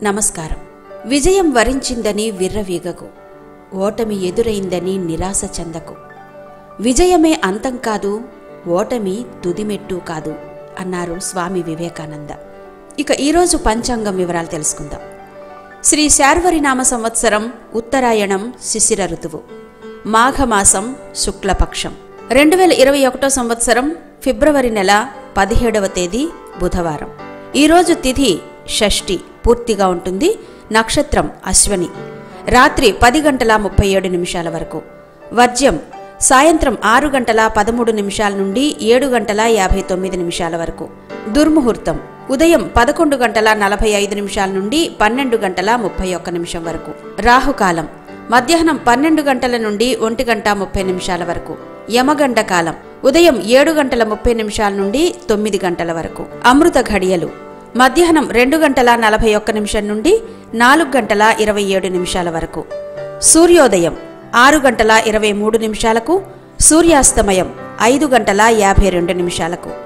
నమస్కారం విజయం వరించిందని విర్రవీగకు ఓటమి ఎదురైందని నిరాశ చెందకు విజయమే అంతం కాదు ఓటమి తుదిమెట్టు కాదు అన్నారు స్వామి వివేకానంద ఇక ఈరోజు పంచాంగం వివరాలు తెలుసుకుందాం శ్రీ శార్వరినామ సంవత్సరం ఉత్తరాయణం శిశిర ఋతువు మాఘమాసం శుక్లపక్షం రెండు వేల ఇరవై ఒకటో సంవత్సరం ఫిబ్రవరి నెల పదిహేడవ తేదీ బుధవారం ఈరోజు తిథి షష్ఠి పూర్తిగా ఉంటుంది నక్షత్రం అశ్వని రాత్రి పది గంటల ముప్పై ఏడు నిమిషాల వరకు వర్జ్యం సాయంత్రం ఆరు గంటల పదమూడు నిమిషాల నుండి ఏడు గంటల యాభై తొమ్మిది నిమిషాల వరకు దుర్ముహూర్తం ఉదయం పదకొండు గంటల నలభై ఐదు నిమిషాల నుండి పన్నెండు గంటల ముప్పై ఒక్క నిమిషం వరకు రాహుకాలం మధ్యాహ్నం పన్నెండు గంటల నుండి ఒంటి గంట ముప్పై నిమిషాల వరకు యమగండ కాలం ఉదయం ఏడు గంటల ముప్పై నిమిషాల నుండి తొమ్మిది గంటల వరకు అమృత ఘడియలు మధ్యాహ్నం రెండు గంటల నలభై ఒక్క నిమిషం నుండి నాలుగు గంటల ఇరవై ఏడు నిమిషాల వరకు సూర్యోదయం ఆరు గంటల ఇరవై మూడు నిమిషాలకు సూర్యాస్తమయం ఐదు గంటల యాభై రెండు నిమిషాలకు